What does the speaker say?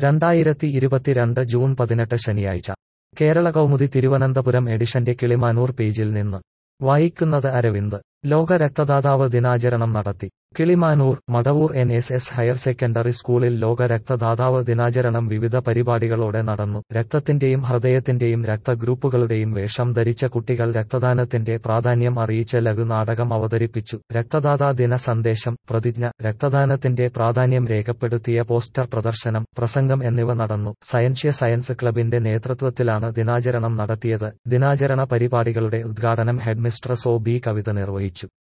രണ്ടായിരത്തി ഇരുപത്തിരണ്ട് ജൂൺ പതിനെട്ട് ശനിയാഴ്ച കേരള കൗമുദി തിരുവനന്തപുരം എഡിഷന്റെ കിളിമാനൂർ പേജിൽ നിന്ന് വായിക്കുന്നത് അരവിന്ദ് ലോക രക്തദാതാവ് ദിനാചരണം നടത്തി Kilimanoor Madavoor N S S higher secondary സ്കൂളിൽ ലോക രക്തദാതാവ് ദിനാചരണം വിവിധ പരിപാടികളോടെ നടന്നു രക്തത്തിന്റെയും ഹൃദയത്തിന്റെയും രക്തഗ്രൂപ്പുകളുടെയും വേഷം ധരിച്ച കുട്ടികൾ രക്തദാനത്തിന്റെ പ്രാധാന്യം അറിയിച്ച ലഘുനാടകം അവതരിപ്പിച്ചു രക്തദാതാ ദിന സന്ദേശം പ്രതിജ്ഞ രക്തദാനത്തിന്റെ പ്രാധാന്യം രേഖപ്പെടുത്തിയ പോസ്റ്റർ പ്രദർശനം പ്രസംഗം എന്നിവ നടന്നു സയൻഷ്യ സയൻസ് ക്ലബിന്റെ നേതൃത്വത്തിലാണ് ദിനാചരണം നടത്തിയത് ദിനാചരണ പരിപാടികളുടെ ഉദ്ഘാടനം ഹെഡ്മിസ്ട്രസ് ഒ ബി കവിത നിർവഹിച്ചു